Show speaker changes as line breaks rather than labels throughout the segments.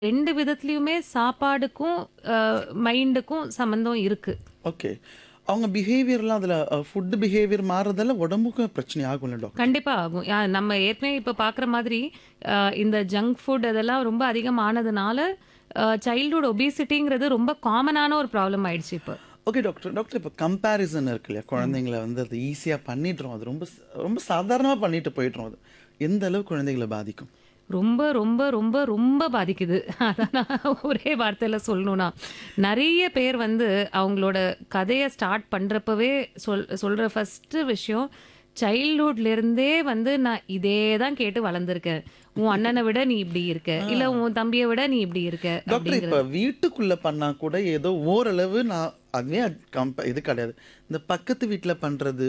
2 விதத்துலயுமே சாப்பாடுக்கும், அ மைண்டுக்கும் சம்மந்தம் இருக்கு.
ஓகே. அவங்க பிஹேவியர்லாம் அதில அ ஃபுட் பிஹேவியர் மாறுறதால உடம்புக்கும் பிரச்சனை ஆகும்ல டாக்டர்?
கண்டிப்பா ஆகும். யா நம்ம ஏற்கனவே இப்ப பார்க்குற மாதிரி, அ இந்த ஜங்க் ஃபுட் அதெல்லாம் ரொம்ப அதிகமானதுனால, அ சைல்ட்ஹுட் ஒபிசிட்டிங்கிறது ரொம்ப காமனான ஒரு ப்ராப்ளம் ஆயிடுச்சு இப்ப.
Okay doctor. டாக்டர் இப்ப கம்பேரிசன் இருக்கு இல்லையா? குழந்தைங்கள வந்து அது ஈஸியா பண்ணிடுறோம். அது ரொம்ப ஸ் ரொம்ப சாதாரணமா பண்ணிட்டு போயிடுறோம் அது. எந்த அளவு குழந்தைகள பாதிக்கும்?
ரொம்ப, ரொம்ப, ரொம்ப, ரொம்ப பாதிக்குது. அதான் நான் ஒரே வார்த்தையில சொல்லணும்னா, நெறைய பேர் வந்து அவங்களோட கதைய ஸ்டார்ட் பண்றப்பவே சொல் சொல்ற ஃபர்ஸ்ட்டு விஷயம், சைல்ட்ஹுட்லேருந்தே வந்து நான் இதே தான் கேட்டு வளர்ந்துருக்கேன். உன் அண்ணன விட நீ இப்படி இருக்க. இல்ல உன் தம்பிய விட நீ இப்படி இருக்க.
டாக்டர் இப்ப
அப்படிங்கிறது.
வீட்டுக்குள்ள பண்ணா கூட ஏதோ ஓரளவு நான் அதுவே கம்ப இது கிடையாது. இந்த பக்கத்து வீட்ல பண்றது,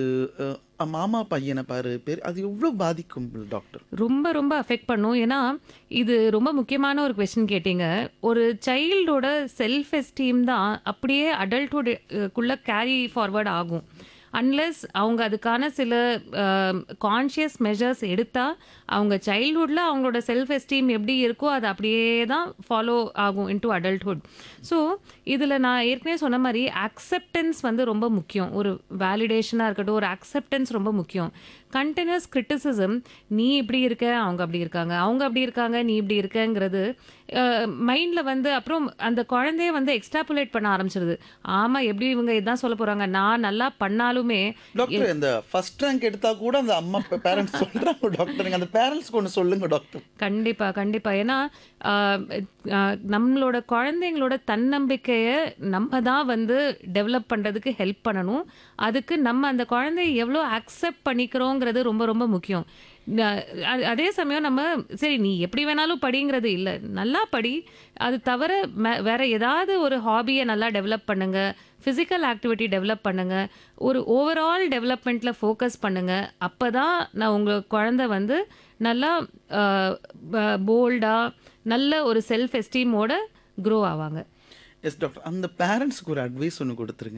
அ மாமா பையன பாரு, பேர் அது எவ்ளோ பாதிக்கும் டாக்டர்?
ரொம்ப, ரொம்ப அஃபெக்ட் பண்ணும். ஏன்னா, இது ரொம்ப முக்கியமான ஒரு கொஸ்டின் கேட்டீங்க. ஒரு சைல்டோட செல்ஃப் எஸ்டீம் தான் அப்படியே அடல்ட்ஹுட் அ க்குள்ள கேரி ஃபார்வர்ட் ஆகும். அன்லெஸ் அவங்க அதுக்கான சில அ கான்ஷியஸ் மெஷர்ஸ் எடுத்தா, அவங்க சைல்ட்ஹுட்ல அவங்களோட செல்ஃப் எஸ்டீம் எப்படி இருக்கோ, அது அப்படியே தான் ஃபாலோ ஆகும் இன்டூ அடல்ட்ஹுட். ஸோ, இதில நான் ஏற்கனவே சொன்ன மாரி அக்செப்டன்ஸ் வந்து ரொம்ப முக்கியம். ஒரு வேலிடேஷனா இருக்கட்டும், ஒரு அக்செப்டன்ஸ் ரொம்ப முக்கியம். கன்டினியூஸ் கிரிட்டிசிசம் நீ இப்படி இருக்க, அவங்க அப்படி இருக்காங்க. அவங்க அப்படி இருக்காங்க, நீ இப்படி இருக்கங்கிறது அ மைண்ட்ல வந்து அப்புறம் அந்த குழந்தைய வந்து எக்ஸ்ட்ராபுலேட் பண்ண ஆரம்பிச்சுருது. ஆமா, எப்படி இவங்க இதான் சொல்லப் போறாங்க. நான் நல்லா பண்ணாலுமே எ
டாக்டர் இந்த ஃபர்ஸ்ட் ரேங்க் எடுத்தா கூட அந்த அம்மா பேரண்ட்ஸ் சொல்றாங்க டாக்டர். நீங்க அந்த பேரண்ட்ஸ்க்கு ஒண்ணு சொல்லுங்க டாக்டர்.
கண்டிப்பா, கண்டிப்பா. ஏன்னா, அ அ நம்மளோட குழந்தைங்களோட தன்னம்பிக்கைய நம்ம தான் வந்து டெவலப் பண்றதுக்கு ஹெல்ப் பண்ணணும். அதுக்கு நம்ம அந்த குழந்தைய எவ்வளோ அக்செப்ட் பண்ணிக்கிறோங்கிறது ரொம்ப, ரொம்ப முக்கியம். ந அ அதே சமயம் நம்ம சரி நீ எப்படி வேணாலும் படிங்கிறது இல்ல. நல்லா படி. அது தவிர மெ வேற ஏதாவது ஒரு ஹாபிய நல்லா டெவலப் பண்ணுங்க. பிசிக்கல் ஆக்டிவிட்டி டெவலப் பண்ணுங்க. ஒரு ஓவரால் டெவலப்மெண்ட்ல ஃபோக்கஸ் பண்ணுங்க. அப்பதான் நான் உங்க குழந்தை வந்து நல்லா அ ப போல்டா, நல்ல ஒரு செல்ஃப் எஸ்டீமோட க்ரோ ஆவாங்க.
Yes doctor. அந்த பேரண்ட்ஸ்க்கு ஒரு அட்வைஸ் ஒண்ணு குடுத்துருங்க.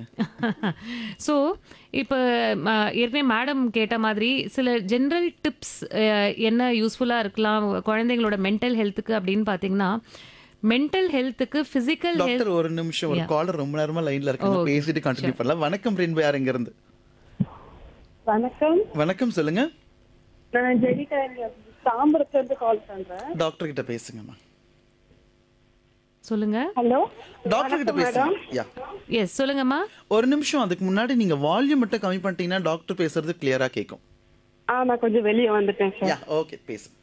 ஸோ, இப்ப ம ஏற்கனவே மேடம் கேட்ட மாதிரி சில ஜெனரல் டிப்ஸ் அ என்ன யூஸ்ஃபுல்லா இருக்கலாம் குழந்தைங்களோட மென்டல் ஹெல்த்துக்கு அப்படின்னு பார்த்தீங்கன்னா, மென்டல் ஹெல்த்துக்கு பிசிக்கல் ஹெல்த்
டாக்டர் ஒரு நிமிஷம் ஒரு
யா.
காலர் ரொம்ப நேரமா லைன்ல இருக்காங்க.
ஓகே.
பேசிட்டு கண்டினியூ
ஷூர்.
பண்ணலாம். வணக்கம் ரெயின்போ யார் இங்க இருந்து?
வணக்கம்
வணக்கம் சொல்லுங்க.
நான் ஜெனிகா தாம்பரத்துல இருந்து கால் பண்றேன்
டாக்டர் கிட்ட பேசுங்கம்மா.
சொல்லுங்க.
ஹலோ
டாக்டர் கிட்ட
வணக்கம்
பேசுங்க.
மேடம்
யா.
எஸ் சொல்லுங்கம்மா.
ஒரு நிமிஷம் அதுக்கு முன்னாடி நீங்க வால்யூம் மட்டும் கம்மி பண்ணிட்டீங்கன்னா டாக்டர் பேசுறது கிளியரா கேட்கும்.
ஆ நான் கொஞ்சம் வெளியே வந்துட்டேன்
யா
சார்
ஓகே பேசுங்க.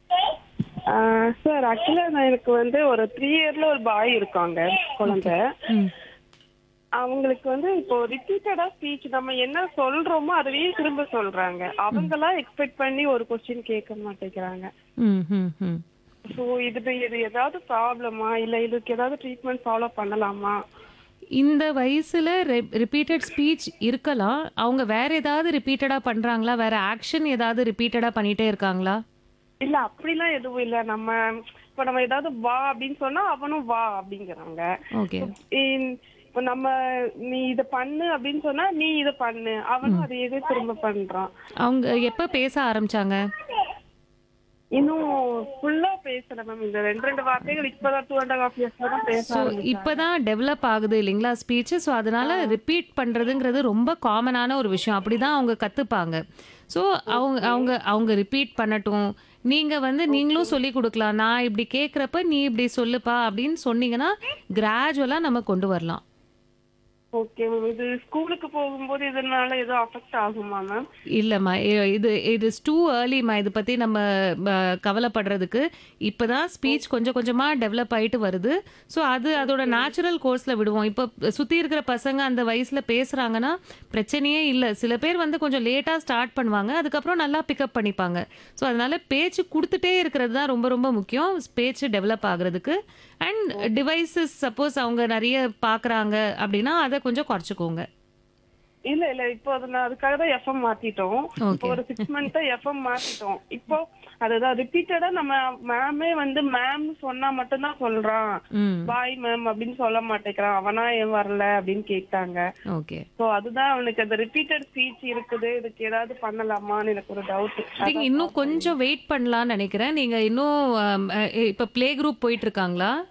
சார் ஆக்சுவலா நான் எனக்கு வந்து ஒரு த்ரீ இயர்ல ஒரு பாய் இருக்காங்க குழந்தை
ம்.
அவங்களுக்கு வந்து இப்போ ரிப்பீட்டடா ஸ்பீச் நம்ம என்ன சொல்றோமோ அதுவே திரும்ப சொல்றாங்க அவங்களா எக்ஸ்பெக்ட் பண்ணி ஒரு கொஸ்டின் கேட்க மாட்டேங்கிறாங்க
ம், ம், ம்.
ஸோ இது இது ஏதாவது ப்ராப்ளமா இல்ல இதுக்கு ஏதாவது ட்ரீட்மெண்ட் ஃபாலோ பண்ணலாமா
இந்த வயசுல ரெ- ரிப்பீட்டட் ஸ்பீச் இருக்கலாம். அவங்க வேற ஏதாவது ரிப்பீட்டடா பண்றாங்களா? வேற ஆக்ஷன் ஏதாவது ரிப்பீட்டடா பண்ணிட்டே இருக்காங்களா?
இல்ல அப்படிலாம் எதுவும் இல்ல நம்ம இப்ப நம்ம ஏதாவது வா அப்படின்னு சொன்னா அவனும் வா அப்படிங்கிறாங்க
ஓகே.
இன்- இப்ப நம்ம நீ இத பண்ணு அப்படின்னு சொன்னா நீ இத பண்ணு அவனும் அதையே திரும்ப பண்றான்
அவங்க எப்ப பேச ஆரம்பிச்சாங்க?
இன்னும் ஃபுல்லா பேசல மேம் இந்த ரெண்டு ரெண்டு வார்த்தைகள் இப்பதான் டூ அண்ட் ஹாஃப் இயர்ஸ்ல தான் பேச
ஸோ
ஆரம்பிச்சாங்க
இப்பதான் டெவலப் ஆகுது இல்லைங்களா ஸ்பீச் ஸோ அதனால ரிப்பீட் பண்றதுங்கிறது ரொம்ப காமனான ஒரு விஷயம் அப்படிதான் அவங்க கத்துப்பாங்க ஸோ அவங்க அவங்க அவங்க ரிப்பீட் பண்ணட்டும் நீங்க வந்து நீங்களும் சொல்லி கொடுக்கலாம் நான் இப்படி கேட்குறப்ப நீ இப்படி சொல்லுப்பா அப்படின்னு சொன்னீங்கன்னா கிராஜுவலா நம்ம கொண்டு வரலாம்
ஓகே மேம் இது ஸ்கூலுக்கு போகும்போது இதனால ஏதோ அஃபெக்ட் ஆகுமா மேம்
இல்லைம்மா இ- இது இட் இஸ் டூ ஏர்லிம்மா இது பற்றி நம்ம ம, கவலைப்படுறதுக்கு இப்போ தான் ஸ்பீச் கொஞ்சம் கொஞ்சமாக டெவலப் ஆயிட்டு வருது ஸோ அது அதோட நேச்சுரல் கோர்ஸில் விடுவோம் இப்போ சுற்றி இருக்கிற பசங்க அந்த வயசில் பேசுகிறாங்கன்னா பிரச்சனையே இல்லை சில பேர் வந்து கொஞ்சம் லேட்டாக ஸ்டார்ட் பண்ணுவாங்க அதுக்கப்புறம் நல்லா பிக்கப் பண்ணிப்பாங்க ஸோ அதனால பேச்சு கொடுத்துட்டே இருக்கிறது தான் ரொம்ப ரொம்ப முக்கியம் பேச்சு டெவலப் ஆகுறதுக்கு அண்ட் டிவைசஸ் சப்போஸ் அவங்க நிறைய பார்க்குறாங்க அப்படின்னா அதை கொஞ்சம் குறைச்சிக்கோங்க
இல்ல இல்ல இப்போ அது நான் அதுக்காக தான் எஃப்எம் மாத்திட்டோம் இப்போ
ஓகே
ஒரு சிக்ஸ் மந்த்தா எஃப்எம் மாத்திட்டோம் இப்போ அதுதான் ரிப்பீட்டடா நம்ம மேமே வந்து மேம் சொன்னா மட்டும்தான் சொல்றான்
ம்
பாய் மேம் அப்படின்னு சொல்ல மாட்டேங்கிறான் அவனா ஏன் வரல அப்படின்னு கேட்டாங்க
ஓகே
சோ அதுதான் அவனுக்கு அந்த ரிப்பீட்டட் ஸ்பீச் இருக்குது இதுக்கு ஏதாவது பண்ணலாமான்னு எனக்கு ஒரு டவுட்
நீங்க இன்னும் கொஞ்சம் வெயிட் பண்ணலாம்னு நினைக்கிறேன் நீங்க இன்னும் ஆம், அஹ், இப்ப ப்ளே குரூப் போயிட்டு இருக்காங்களா